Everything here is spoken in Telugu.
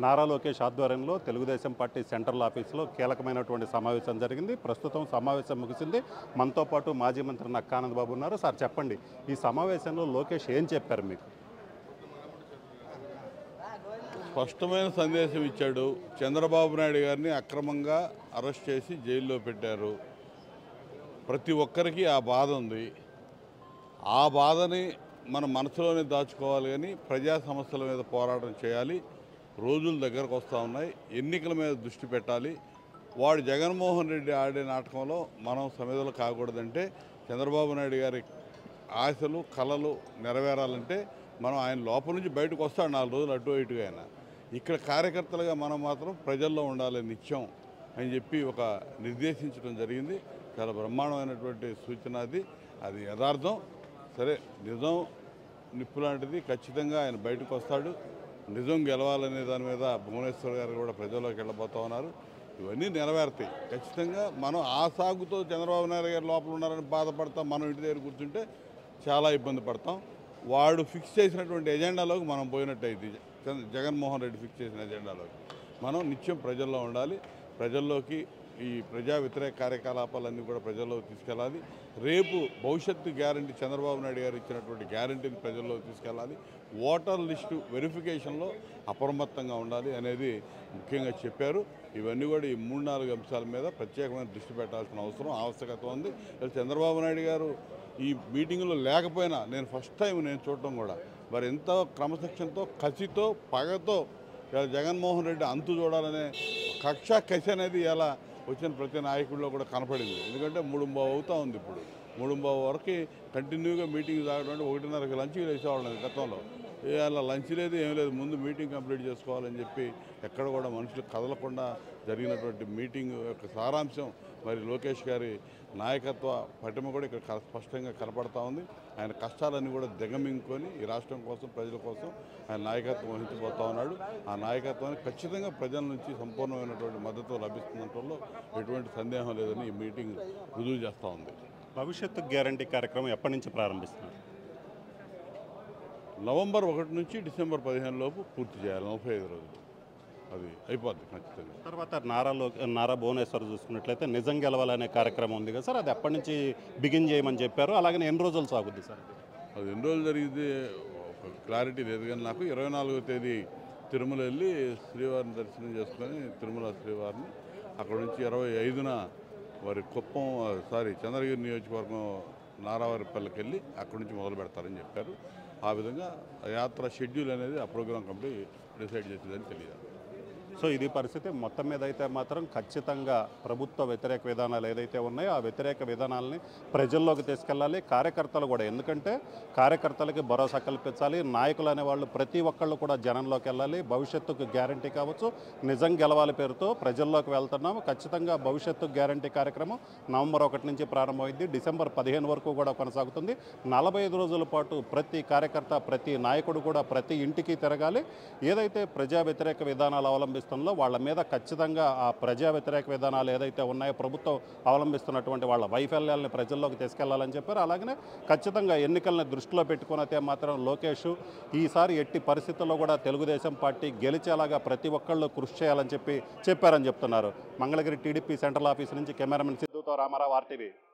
నారా లోకేష్ ఆధ్వర్యంలో తెలుగుదేశం పార్టీ సెంట్రల్ ఆఫీసులో కీలకమైనటువంటి సమావేశం జరిగింది ప్రస్తుతం సమావేశం ముగిసింది మనతో పాటు మాజీ మంత్రి నక్కానంద్ బాబు ఉన్నారు సార్ చెప్పండి ఈ సమావేశంలో లోకేష్ ఏం చెప్పారు మీకు స్పష్టమైన సందేశం ఇచ్చాడు చంద్రబాబు నాయుడు గారిని అక్రమంగా అరెస్ట్ చేసి జైల్లో పెట్టారు ప్రతి ఒక్కరికి ఆ బాధ ఉంది ఆ బాధని మన మనసులోనే దాచుకోవాలి కానీ ప్రజా సమస్యల మీద పోరాటం చేయాలి రోజులు దగ్గరకు వస్తూ ఉన్నాయి ఎన్నికల మీద దృష్టి పెట్టాలి వాడు జగన్మోహన్ రెడ్డి ఆడే నాటకంలో మనం సమిధలు కాకూడదంటే చంద్రబాబు నాయుడు గారి ఆశలు కళలు నెరవేరాలంటే మనం ఆయన లోపల నుంచి బయటకు వస్తాడు నాలుగు రోజులు అటు ఇటుగా ఆయన ఇక్కడ కార్యకర్తలుగా మనం మాత్రం ప్రజల్లో ఉండాలి నిత్యం అని చెప్పి ఒక నిర్దేశించడం జరిగింది చాలా బ్రహ్మాండమైనటువంటి సూచన అది అది యథార్థం సరే నిజం నిప్పు లాంటిది ఖచ్చితంగా ఆయన బయటకు వస్తాడు నిజం గెలవాలనే దాని మీద భువనేశ్వర్ గారు కూడా ప్రజల్లోకి వెళ్ళబోతా ఉన్నారు ఇవన్నీ నెరవేరుతాయి ఖచ్చితంగా మనం ఆ సాగుతో చంద్రబాబు నాయుడు గారు లోపల ఉన్నారని బాధపడతాం మనం ఇంటి దగ్గర కూర్చుంటే చాలా ఇబ్బంది పడతాం వాడు ఫిక్స్ చేసినటువంటి ఎజెండాలోకి మనం పోయినట్టు అయింది చంద్ర- జగన్మోహన్ రెడ్డి ఫిక్స్ చేసిన ఎజెండాలోకి మనం నిత్యం ప్రజల్లో ఉండాలి ప్రజల్లోకి ఈ ప్రజా వ్యతిరేక కార్యకలాపాలన్నీ కూడా ప్రజల్లోకి తీసుకెళ్ళాలి రేపు భవిష్యత్తు గ్యారంటీ చంద్రబాబు నాయుడు గారు ఇచ్చినటువంటి గ్యారంటీని ప్రజల్లోకి తీసుకెళ్ళాలి ఓటర్ లిస్టు వెరిఫికేషన్లో అప్రమత్తంగా ఉండాలి అనేది ముఖ్యంగా చెప్పారు ఇవన్నీ కూడా ఈ మూడు నాలుగు అంశాల మీద ప్రత్యేకమైన దృష్టి పెట్టాల్సిన అవసరం ఆవశ్యకత ఉంది ఇలా చంద్రబాబు నాయుడు గారు ఈ మీటింగ్లో లేకపోయినా నేను ఫస్ట్ టైం నేను చూడటం కూడా మరి ఎంతో క్రమశిక్షణతో కసితో పగతో ఇలా జగన్మోహన్ రెడ్డి అంతు చూడాలనే కక్ష కసి అనేది ఇలా వచ్చిన ప్రతి నాయకుడిలో కూడా కనపడింది ఎందుకంటే మూడుంబావు అవుతా ఉంది ఇప్పుడు మూడుంబావు వరకు కంటిన్యూగా మీటింగ్ తాగడం అంటే ఒకటిన్నరకి లంచ్ వేసేవాళ్ళం గతంలో ఇవాళ లంచ్ లేదు ఏం లేదు ముందు మీటింగ్ కంప్లీట్ చేసుకోవాలని చెప్పి ఎక్కడ కూడా మనుషులు కదలకుండా జరిగినటువంటి మీటింగ్ యొక్క సారాంశం మరి లోకేష్ గారి నాయకత్వ పటిమ కూడా ఇక్కడ క- స్పష్టంగా కనపడతా ఉంది ఆయన కష్టాలన్నీ కూడా దిగమింగుకొని ఈ రాష్ట్రం కోసం ప్రజల కోసం ఆయన నాయకత్వం వహించబోతా ఉన్నాడు ఆ నాయకత్వానికి ఖచ్చితంగా ప్రజల నుంచి సంపూర్ణమైనటువంటి మద్దతు లభిస్తున్నట్లో ఎటువంటి సందేహం లేదని ఈ మీటింగ్ రుజువు చేస్తూ ఉంది భవిష్యత్తు గ్యారంటీ కార్యక్రమం ఎప్పటి నుంచి ప్రారంభిస్తున్నారు నవంబర్ ఒకటి నుంచి డిసెంబర్ పదిహేను లోపు పూర్తి చేయాలి నలభై ఐదు రోజులు అది అయిపోద్ది ఖచ్చితంగా తర్వాత నారా లో నారా భువనేశ్వర్ చూసుకున్నట్లయితే నిజం గెలవాలనే కార్యక్రమం ఉంది కదా సార్ అది ఎప్పటి నుంచి బిగిన్ చేయమని చెప్పారు అలాగే ఎన్ని రోజులు సాగుద్ది సార్ అది? అది ఎన్ని రోజులు జరిగింది ఒక క్లారిటీ లేదు కానీ నాకు ఇరవై నాలుగో తేదీ తిరుమల వెళ్ళి శ్రీవారిని దర్శనం చేసుకొని తిరుమల శ్రీవారిని అక్కడ నుంచి ఇరవై ఐదున వారి కుప్పం సారీ చంద్రగిరి నియోజకవర్గం నారావారిపల్లికి వెళ్ళి అక్కడి నుంచి మొదలు పెడతారని చెప్పారు ఆ విధంగా ఆ యాత్ర షెడ్యూల్ అనేది ఆ ప్రోగ్రాం కమిటీ డిసైడ్ చేసిందని తెలియదు సో ఇది పరిస్థితి మొత్తం మీద అయితే మాత్రం ఖచ్చితంగా ప్రభుత్వ వ్యతిరేక విధానాలు ఏదైతే ఉన్నాయో ఆ వ్యతిరేక విధానాలని ప్రజల్లోకి తీసుకెళ్ళాలి కార్యకర్తలు కూడా ఎందుకంటే కార్యకర్తలకి భరోసా కల్పించాలి నాయకులు అనేవాళ్ళు ప్రతి ఒక్కళ్ళు కూడా జనంలోకి వెళ్ళాలి భవిష్యత్తుకు గ్యారంటీ కావచ్చు నిజం గెలవాలి పేరుతో ప్రజల్లోకి వెళ్తున్నాము ఖచ్చితంగా భవిష్యత్తు గ్యారంటీ కార్యక్రమం నవంబర్ ఒకటి నుంచి ప్రారంభమైంది డిసెంబర్ పదిహేను వరకు కూడా కొనసాగుతుంది నలభై ఐదు రోజుల పాటు ప్రతి కార్యకర్త ప్రతి నాయకుడు కూడా ప్రతి ఇంటికి తిరగాలి ఏదైతే ప్రజా వ్యతిరేక విధానాలు అవలంబిస్తుందో వాళ్ళ మీద ఖచ్చితంగా ఆ ప్రజా వ్యతిరేక విధానాలు ఏదైతే ఉన్నాయో ప్రభుత్వం అవలంబిస్తున్నటువంటి వాళ్ళ వైఫల్యాలని ప్రజల్లోకి తీసుకెళ్లాలని చెప్పారు అలాగనే ఖచ్చితంగా ఎన్నికలను దృష్టిలో పెట్టుకుని అయితే మాత్రం లోకేష్ ఈసారి ఎట్టి పరిస్థితుల్లో కూడా తెలుగుదేశం పార్టీ గెలిచేలాగా ప్రతి ఒక్కళ్ళు కృషి చేయాలని చెప్పి చెప్పారని చెప్తున్నారు మంగళగిరి టీడీపీ సెంట్రల్ ఆఫీస్ నుంచి కెమెరామెన్ సిద్ధుతో రామారావు ఆర్టీవీ